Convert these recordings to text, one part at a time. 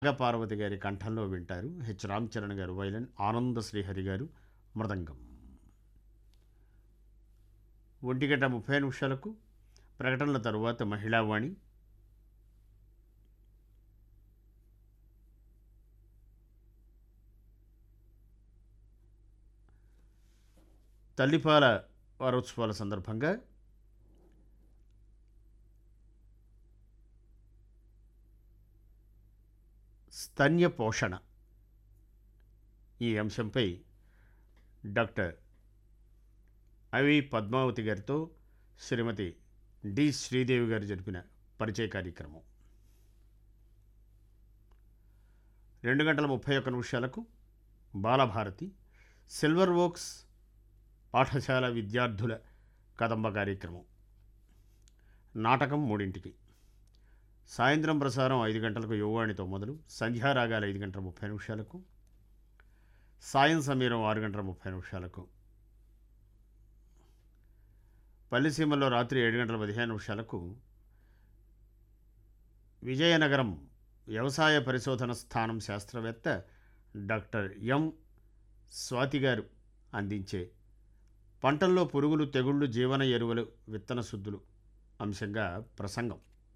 నాగపార్వతి గారి కంఠంలో వింటారు హెచ్ రామచరణ్ గారు వైలన్ ఆనంద శ్రీహరి గారు మృదంగం ఒంటిగంట ముప్పై నిమిషాలకు ప్రకటనల తరువాత మహిళావాణి తల్లిపాల వారోత్సవాల సందర్భంగా స్తన్య పోషణ ఈ అంశంపై డాక్టర్ అవి పద్మావతి గారితో శ్రీమతి డి శ్రీదేవి గారు జరిపిన పరిచయ కార్యక్రమం రెండు గంటల ముప్పై ఒక్క నిమిషాలకు బాలభారతి సిల్వర్ వోక్స్ పాఠశాల విద్యార్థుల కదంబ కార్యక్రమం నాటకం మూడింటికి సాయంత్రం ప్రసారం ఐదు గంటలకు యువవాణితో మొదలు సంధ్యారాగాలు ఐదు గంటల ముప్పై నిమిషాలకు సాయం సమీరం ఆరు గంటల ముప్పై నిమిషాలకు పల్లిసీమలో రాత్రి ఏడు గంటల పదిహేను నిమిషాలకు విజయనగరం వ్యవసాయ పరిశోధన స్థానం శాస్త్రవేత్త డాక్టర్ ఎం స్వాతి గారు అందించే పంటల్లో పురుగులు తెగుళ్ళు జీవన ఎరువులు విత్తన శుద్ధులు అంశంగా ప్రసంగం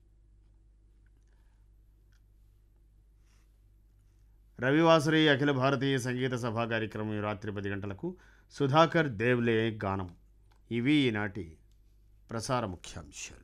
రవివాసరి అఖిల భారతీయ సంగీత సభా కార్యక్రమం ఈ రాత్రి పది గంటలకు సుధాకర్ దేవ్లే గానం ఇవి ఈనాటి ప్రసార ముఖ్యాంశాలు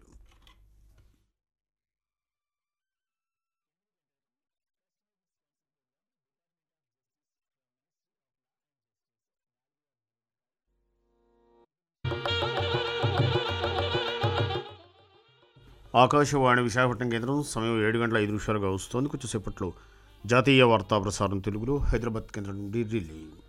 ఆకాశవాణి విశాఖపట్నం కేంద్రం సమయం ఏడు గంటల ఐదు నిమిషాలుగా వస్తోంది కొంచెంసేపట్లో జాతీయ వార్తా ప్రసారం తెలుగులో హైదరాబాద్ కేంద్రం నుండి రిలే